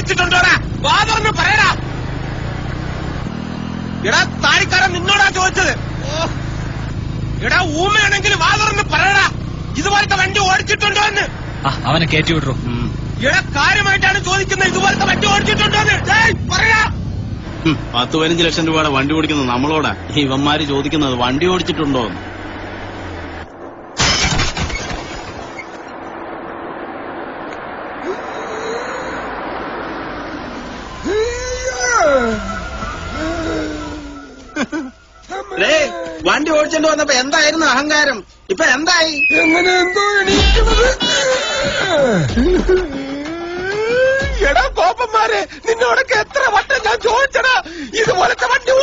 ഓടിച്ചിട്ടുണ്ടോടാ വാതറിന് പറയടാ എടാ താടിക്കാരൻ നിന്നോടാ ചോദിച്ചത് ഓ. എടാ ഊമയാണെങ്കിൽ വാതറിന് പറയടാ ഇതുപോലത്തെ വണ്ടി ഓടിച്ചിട്ടുണ്ടോ എന്ന് ആ, അവനെ കയറ്റി വിടറോ എടാ കാര്യമായിട്ടാണ് ചോദിക്കുന്നത് ഇതുപോലത്തെ വണ്ടി ഓടിച്ചിട്ടുണ്ടോ എന്ന് ഏയ്, പറയാ ഉം, പത്ത് പതിനഞ്ച് ലക്ഷം രൂപയുടെ വണ്ടി ഓടിക്കുന്നത് നമ്മളോടാ ഇവന്മാര് ചോദിക്കുന്നത് വണ്ടി ഓടിച്ചിട്ടുണ്ടോ എന്ന് വണ്ടി ഓടിച്ചോണ്ട് വന്നപ്പോ എന്തായിരുന്നു അഹങ്കാരം ഇപ്പൊ എന്തായി എങ്ങനെ എന്തോ എണീക്കുന്നത് എടാ കോപ്പന്മാരെ നിന്നോടൊക്കെ എത്ര വട്ടം ഞാൻ ചോദിച്ചടാ ഇതുപോലത്തെ വണ്ടി